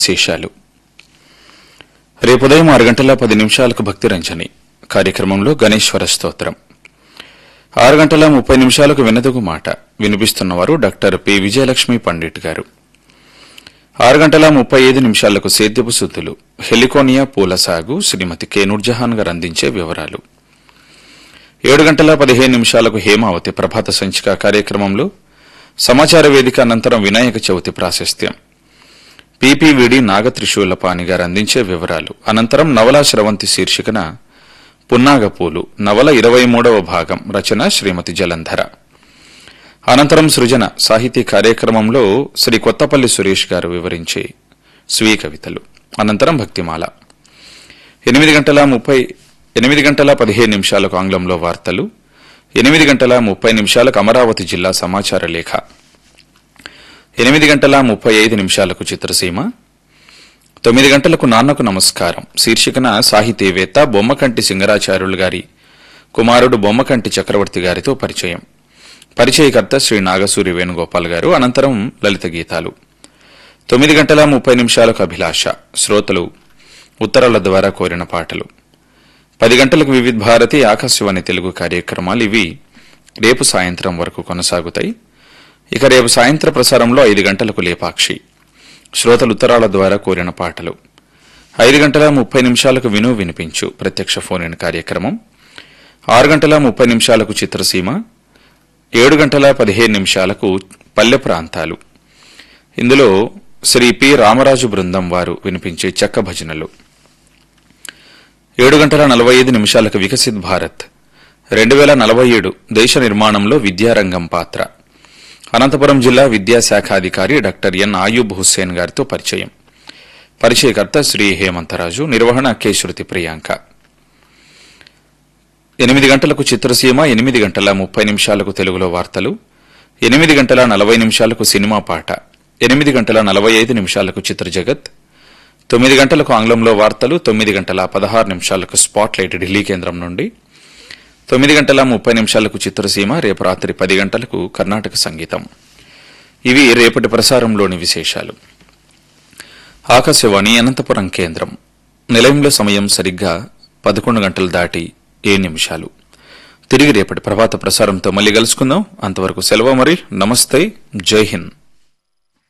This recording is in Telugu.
శేషాలు రేపు ఉదయం ఆరు గంటల పది నిమిషాలకు భక్తి రంజని కార్యక్రమంలో గణేశ్వర స్తోత్రం ఆరు గంటల ముప్పై నిమిషాలకు వినదుగు మాట వినిపిస్తున్నవారు డాక్టర్ పి విజయలక్ష్మి పండిట్ గారు ఆరు గంటల ముప్పై ఐదు నిమిషాలకు సేద్యపు సుద్దులు హెలికోనియా పూల సాగు శ్రీమతి కె నూర్జహాన్ గారు అందించే వివరాలు ఏడు గంటల పదిహేను నిమిషాలకు హేమావతి ప్రభాత సంచిక కార్యక్రమంలో సమాచార వేదిక అనంతరం వినాయక చవితి ప్రాశస్త్యం పీపీవిడి నాగత్రిశూలపాణి గారు అందించే వివరాలు అనంతరం నవలా స్రవంతి శీర్షికన పున్నాగపూలు నవల ఇరవై మూడవ భాగం రచన శ్రీమతి జలంధర అనంతరం సృజన సాహితీ కార్యక్రమంలో శ్రీ కొత్తపల్లి సురేష్ గారు వివరించే స్వీయ కవితలు అనంతరం భక్తిమాల ఎనిమిది గంటల ముప్పై ఎనిమిది గంటల పదిహేను నిమిషాలకు ఆంగ్లంలో వార్తలు ఎనిమిది గంటల ముప్పై నిమిషాలకు అమరావతి జిల్లా సమాచార లేఖ ఎనిమిది గంటల ముప్పై ఐదు నిమిషాలకు చిత్రసీమ తొమ్మిది గంటలకు నాన్నకు నమస్కారం శీర్షికన సాహితీవేత్త బొమ్మకంటి సింగరాచార్యులు గారి కుమారుడు బొమ్మకంటి చక్రవర్తి గారితో పరిచయం పరిచయకర్త శ్రీ నాగసూరి వేణుగోపాల్ గారు అనంతరం లలిత గీతాలు తొమ్మిది గంటల ముప్పై నిమిషాలకు అభిలాష శ్రోతలు ఉత్తరాల ద్వారా కోరిన పాటలు పది గంటలకు వివిధ భారతి ఆకాశవాణి తెలుగు కార్యక్రమాలు ఇవి రేపు సాయంత్రం వరకు కొనసాగుతాయి ఇక రేపు సాయంత్ర ప్రసారంలో ఐదు గంటలకు లేపాక్షి శ్రోతలు ఉత్తరాల ద్వారా కోరిన పాటలు ఐదు గంటల ముప్పై నిమిషాలకు విను వినిపించు ప్రత్యక్ష ఫోన్ ఇన్ కార్యక్రమం ఆరు గంటల ముప్పై నిమిషాలకు చిత్రసీమ ఏడు గంటల పదిహేను నిమిషాలకు పల్లె ప్రాంతాలు ఇందులో శ్రీ పి రామరాజు బృందం వారు వినిపించే చెక్క భజనలు ఏడు గంటల నలభై ఐదు నిమిషాలకు వికసిత్ భారత్ రెండు వేల నలభై ఏడు దేశ నిర్మాణంలో విద్యారంగం పాత్ర అనంతపురం జిల్లా విద్యాశాఖాధికారి డాక్టర్ ఎన్ ఆయూబ్ హుస్సేన్ గారితో పరిచయం పరిచయకర్త శ్రీ హేమంతరాజు నిర్వహణ కె శృతి ప్రియాంక ఎనిమిది గంటలకు చిత్రసీమ ఎనిమిది గంటల ముప్పై నిమిషాలకు తెలుగులో వార్తలు ఎనిమిది గంటల నలభై నిమిషాలకు సినిమా పాట ఎనిమిది గంటల నలభై ఐదు నిమిషాలకు చిత్ర జగత్ తొమ్మిది గంటలకు ఆంగ్లంలో వార్తలు తొమ్మిది గంటల పదహారు నిమిషాలకు స్పాట్ లైట్ ఢిల్లీ కేంద్రం నుండి తొమ్మిది గంటల ముప్పై నిమిషాలకు చిత్రసీమ రేపు రాత్రి పది గంటలకు కర్ణాటక సంగీతం ఇవి రేపటి ప్రసారంలోని విశేషాలు ఆకాశవాణి అనంతపురం కేంద్రం నిలయంలో సమయం సరిగ్గా పదకొండు గంటలు దాటి ఏడు నిమిషాలు తిరిగి రేపటి ప్రభాత ప్రసారంతో మళ్ళీ కలుసుకుందాం అంతవరకు సెలవు మరి నమస్తే జై హింద్